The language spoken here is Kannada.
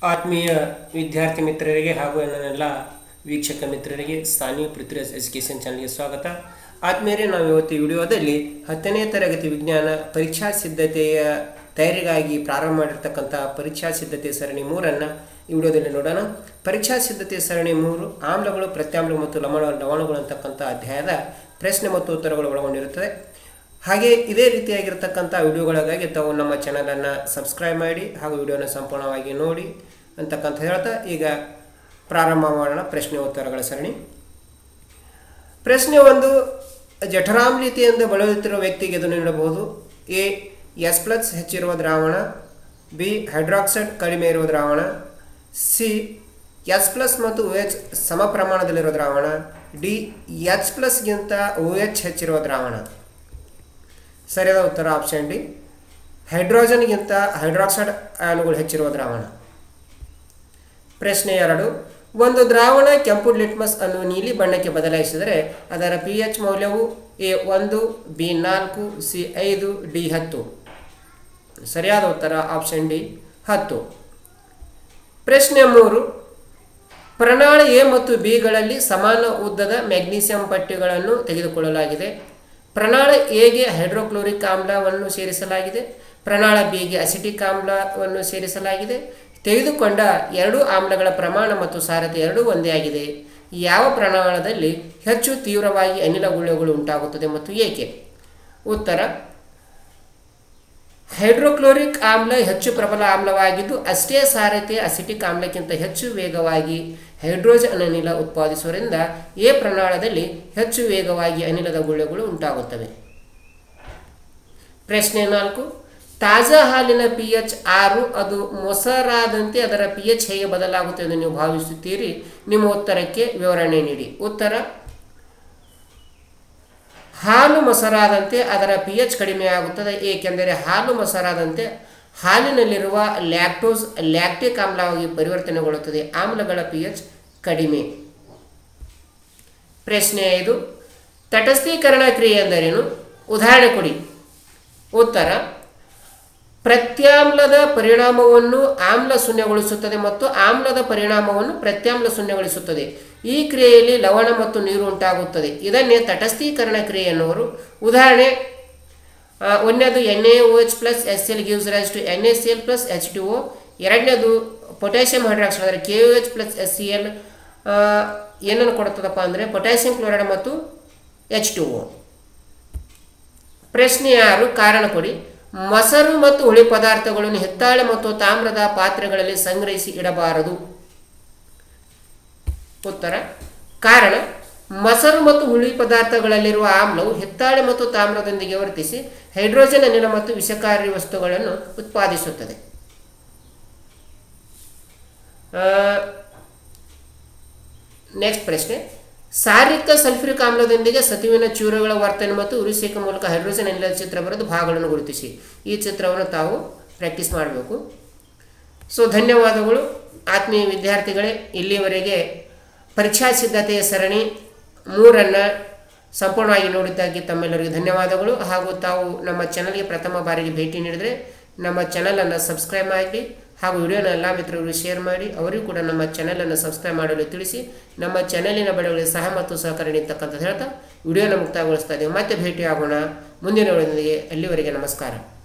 ಆತ್ಮೀಯ ವಿದ್ಯಾರ್ಥಿ ಮಿತ್ರರಿಗೆ ಹಾಗೂ ನನ್ನೆಲ್ಲ ವೀಕ್ಷಕ ಮಿತ್ರರಿಗೆ ಸಾನಿ ಪೃಥ್ವಿರಾಜ್ ಎಜುಕೇಷನ್ ಚಾನಲ್ಗೆ ಸ್ವಾಗತ ಆತ್ಮೀಯರೇ ನಾವು ಇವತ್ತು ಈ ವಿಡಿಯೋದಲ್ಲಿ ಹತ್ತನೇ ತರಗತಿ ವಿಜ್ಞಾನ ಪರೀಕ್ಷಾ ಸಿದ್ಧತೆಯ ತಯಾರಿಗಾಗಿ ಪ್ರಾರಂಭ ಮಾಡಿರ್ತಕ್ಕಂಥ ಪರೀಕ್ಷಾ ಸಿದ್ಧತೆ ಸರಣಿ ಮೂರನ್ನು ಈ ವಿಡಿಯೋದಲ್ಲಿ ನೋಡೋಣ ಪರೀಕ್ಷಾ ಸಿದ್ಧತೆ ಸರಣಿ ಮೂರು ಆಮ್ಲಗಳು ಪ್ರತ್ಯಾಮ್ಲ ಮತ್ತು ಲವಣ ಲವಣಗಳು ಅಂತಕ್ಕಂಥ ಅಧ್ಯಾಯದ ಪ್ರಶ್ನೆ ಮತ್ತು ಉತ್ತರಗಳು ಒಳಗೊಂಡಿರುತ್ತದೆ ಹಾಗೆ ಇದೇ ರೀತಿಯಾಗಿರ್ತಕ್ಕಂಥ ವಿಡಿಯೋಗಳಿಗಾಗಿ ತಾವು ನಮ್ಮ ಚಾನಲನ್ನು ಸಬ್ಸ್ಕ್ರೈಬ್ ಮಾಡಿ ಹಾಗೂ ವಿಡಿಯೋನ ಸಂಪೂರ್ಣವಾಗಿ ನೋಡಿ ಅಂತಕ್ಕಂಥ ಹೇಳ್ತಾ ಈಗ ಪ್ರಾರಂಭ ಮಾಡೋಣ ಪ್ರಶ್ನೆ ಉತ್ತರಗಳ ಸರಣಿ ಪ್ರಶ್ನೆ ಒಂದು ಜಠರಾಮ್ಲತೆಯಿಂದ ಬಳಲುತ್ತಿರುವ ವ್ಯಕ್ತಿಗೆ ಇದನ್ನು ನೀಡಬಹುದು ಎ ಎಸ್ ಪ್ಲಸ್ ಹೆಚ್ಚಿರುವ ದ್ರಾವಣ ಬಿ ಹೈಡ್ರಾಕ್ಸೈಡ್ ಕಡಿಮೆ ಇರುವ ದ್ರಾವಣ ಸಿ ಎಸ್ ಪ್ಲಸ್ ಮತ್ತು ಒ ಎಚ್ ಸಮ ಪ್ರಮಾಣದಲ್ಲಿರುವ ದ್ರಾವಣ ಡಿ ಎಚ್ ಪ್ಲಸ್ಗಿಂತ ಒ ಎಚ್ ಹೆಚ್ಚಿರುವ ದ್ರಾವಣ ಸರಿಯಾದ ಉತ್ತರ ಆಪ್ಷನ್ ಡಿ ಹೈಡ್ರೋಜನ್ಗಿಂತ ಹೈಡ್ರಾಕ್ಸೈಡ್ ಅಯಾನುಗಳು ಹೆಚ್ಚಿರುವ ದ್ರಾವಣ ಪ್ರಶ್ನೆ ಎರಡು ಒಂದು ದ್ರಾವಣ ಕೆಂಪು ಲಿಟ್ಮಸ್ ಅನ್ನು ನೀಲಿ ಬಣ್ಣಕ್ಕೆ ಬದಲಾಯಿಸಿದರೆ ಅದರ ಪಿ ಎಚ್ ಮೌಲ್ಯವು ಎ ಒಂದು ಬಿ ನಾಲ್ಕು ಸಿ ಐದು ಡಿ ಹತ್ತು ಸರಿಯಾದ ಉತ್ತರ ಆಪ್ಷನ್ ಡಿ ಹತ್ತು ಪ್ರಶ್ನೆ ಮೂರು ಪ್ರಣಾಳ ಎ ಮತ್ತು ಬಿಗಳಲ್ಲಿ ಸಮಾನ ಉದ್ದದ ಮ್ಯಾಗ್ನೀಸಿಯಂ ಪಟ್ಟಿಗಳನ್ನು ತೆಗೆದುಕೊಳ್ಳಲಾಗಿದೆ ಪ್ರಣಾಳ ಎಗೆ ಹೈಡ್ರೋಕ್ಲೋರಿಕ್ ಆಮ್ಲವನ್ನು ಸೇರಿಸಲಾಗಿದೆ ಪ್ರಣಾಳ ಬಿಗೆ ಅಸಿಟಿಕ್ ಆಮ್ಲವನ್ನು ಸೇರಿಸಲಾಗಿದೆ ತೆಗೆದುಕೊಂಡ ಎರಡು ಆಮ್ಲಗಳ ಪ್ರಮಾಣ ಮತ್ತು ಸಾರತೆ ಎರಡೂ ಒಂದೇ ಆಗಿದೆ ಯಾವ ಪ್ರಮಾಣದಲ್ಲಿ ಹೆಚ್ಚು ತೀವ್ರವಾಗಿ ಅನಿಲ ಗುಳ್ಳೆಗಳು ಉಂಟಾಗುತ್ತದೆ ಮತ್ತು ಏಕೆ ಉತ್ತರ ಹೈಡ್ರೋಕ್ಲೋರಿಕ್ ಆಮ್ಲ ಹೆಚ್ಚು ಪ್ರಬಲ ಆಮ್ಲವಾಗಿದ್ದು ಅಷ್ಟೇ ಸಾರತೆ ಅಸಿಟಿಕ್ ಆಮ್ಲಕ್ಕಿಂತ ಹೆಚ್ಚು ವೇಗವಾಗಿ ಹೈಡ್ರೋಜನ್ ಅನಿಲ ಉತ್ಪಾದಿಸುವುದರಿಂದ ಎ ಪ್ರಣಾಳದಲ್ಲಿ ಹೆಚ್ಚು ವೇಗವಾಗಿ ಅನಿಲದ ಗುಳ್ಳೆಗಳು ಉಂಟಾಗುತ್ತವೆ ಪ್ರಶ್ನೆ ನಾಲ್ಕು ತಾಜಾ ಹಾಲಿನ ಪಿ ಎಚ್ ಆರು ಅದು ಮೊಸರಾದಂತೆ ಅದರ ಪಿ ಎಚ್ ಹೇಗೆ ಬದಲಾಗುತ್ತದೆ ಎಂದು ನೀವು ಭಾವಿಸುತ್ತೀರಿ ನಿಮ್ಮ ಉತ್ತರಕ್ಕೆ ವಿವರಣೆ ನೀಡಿ ಉತ್ತರ ಹಾಲು ಮೊಸರಾದಂತೆ ಅದರ ಪಿ ಎಚ್ ಕಡಿಮೆಯಾಗುತ್ತದೆ ಏಕೆಂದರೆ ಹಾಲು ಮೊಸರಾದಂತೆ ಹಾಲಿನಲ್ಲಿರುವ ಲ್ಯಾಕ್ಟೋಸ್ ಲ್ಯಾಕ್ಟಿಕ್ ಆಮ್ಲವಾಗಿ ಪರಿವರ್ತನೆಗೊಳ್ಳುತ್ತದೆ ಆಮ್ಲಗಳ ಪಿ ಎಚ್ ಕಡಿಮೆ ಪ್ರಶ್ನೆ ಐದು ತಟಸ್ಥೀಕರಣ ಕ್ರಿಯೆ ಎಂದರೇನು ಉದಾಹರಣೆ ಕೊಡಿ ಉತ್ತರ ಪ್ರತ್ಯಾಮ್ಲದ ಪರಿಣಾಮವನ್ನು ಆಮ್ಲ ಶೂನ್ಯಗೊಳಿಸುತ್ತದೆ ಮತ್ತು ಆಮ್ಲದ ಪರಿಣಾಮವನ್ನು ಪ್ರತ್ಯಾಮ್ಲ ಶೂನ್ಯಗೊಳಿಸುತ್ತದೆ ಈ ಕ್ರಿಯೆಯಲ್ಲಿ ಲವಣ ಮತ್ತು ನೀರು ಉಂಟಾಗುತ್ತದೆ ಇದನ್ನೇ ತಟಸ್ಥೀಕರಣ ಕ್ರಿಯೆ ಎನ್ನುವರು ಉದಾಹರಣೆ ಒಂದನೇದು N A O H plus S L gives rise to N S L plus H two O ಎರಡನೇದು ಪೊಟ್ಯಾಷಿಯಂ ಹೈಡ್ರಾಕ್ಸೈಡ್ ಅಂದರೆ K U H plus S C L ಏನನ್ನು ಕೊಡ್ತದಪ್ಪ ಅಂದರೆ ಪೊಟ್ಯಾಷಿಯಂ ಕ್ಲೋರೈಡ್ ಮತ್ತು ಎಚ್ ಟು ಒ ಪ್ರಶ್ನೆ ಆರು ಕಾರಣ ಕೊಡಿ ಮೊಸರು ಮತ್ತು ಹುಳಿ ಪದಾರ್ಥಗಳನ್ನು ಹಿತ್ತಾಳೆ ಮತ್ತು ತಾಮ್ರದ ಪಾತ್ರೆಗಳಲ್ಲಿ ಸಂಗ್ರಹಿಸಿ ಇಡಬಾರದು ಉತ್ತರ ಕಾರಣ ಮೊಸರು ಮತ್ತು ಹುಳಿ ಪದಾರ್ಥಗಳಲ್ಲಿರುವ ಆಮ್ಲವು ಹಿತ್ತಾಳೆ ಮತ್ತು ತಾಮ್ರದೊಂದಿಗೆ ವರ್ತಿಸಿ ಹೈಡ್ರೋಜನ್ ಅನಿಲ ಮತ್ತು ವಿಷಕಾರಿ ವಸ್ತುಗಳನ್ನು ಉತ್ಪಾದಿಸುತ್ತದೆ ನೆಕ್ಸ್ಟ್ ಪ್ರಶ್ನೆ ಸಾರಿಕ ಸಲ್ಫ್ಯೂರಿಕ್ ಆಮ್ಲದೊಂದಿಗೆ ಸತುವಿನ ಚೂರುಗಳ ವರ್ತನೆ ಮತ್ತು ಉರಿಸೇಕ ಮೂಲಕ ಹೈಡ್ರೋಜನ್ ಅನಿಲದ ಚಿತ್ರ ಬರೆದು ಭಾಗಗಳನ್ನು ಗುರುತಿಸಿ ಈ ಚಿತ್ರವನ್ನು ತಾವು ಪ್ರಾಕ್ಟೀಸ್ ಮಾಡಬೇಕು ಸೊ ಧನ್ಯವಾದಗಳು ಆತ್ಮೀಯ ವಿದ್ಯಾರ್ಥಿಗಳೇ ಇಲ್ಲಿಯವರೆಗೆ ಪರೀಕ್ಷಾ ಸಿದ್ಧತೆಯ ಸರಣಿ ಮೂರನ್ನು ಸಂಪೂರ್ಣವಾಗಿ ನೋಡಿದ್ದಾಗಿ ತಮ್ಮೆಲ್ಲರಿಗೂ ಧನ್ಯವಾದಗಳು ಹಾಗೂ ತಾವು ನಮ್ಮ ಚಾನಲ್ಗೆ ಪ್ರಥಮ ಬಾರಿಗೆ ಭೇಟಿ ನೀಡಿದರೆ ನಮ್ಮ ಚಾನಲನ್ನು ಸಬ್ಸ್ಕ್ರೈಬ್ ಮಾಡಿ ಹಾಗೂ ವಿಡಿಯೋನ ಎಲ್ಲ ಮಿತ್ರರಿಗೆ ಶೇರ್ ಮಾಡಿ ಅವರಿಗೂ ಕೂಡ ನಮ್ಮ ಚಾನಲನ್ನು ಸಬ್ಸ್ಕ್ರೈಬ್ ಮಾಡಲು ತಿಳಿಸಿ ನಮ್ಮ ಚಾನಲಿನ ಬೆಳವಣಿಗೆ ಸಹ ಮತ್ತು ಸಹಕಾರ ನೀಡ್ತಕ್ಕಂಥದ್ದು ಹೇಳ್ತಾ ವಿಡಿಯೋನ ಮುಕ್ತಾಯಗೊಳಿಸ್ತಾ ಇದ್ದೀವಿ ಮತ್ತೆ ಭೇಟಿ ಆಗೋಣ ಮುಂದಿನ ವಿಡಿಯೋದೊಂದಿಗೆ ಅಲ್ಲಿವರೆಗೆ ನಮಸ್ಕಾರ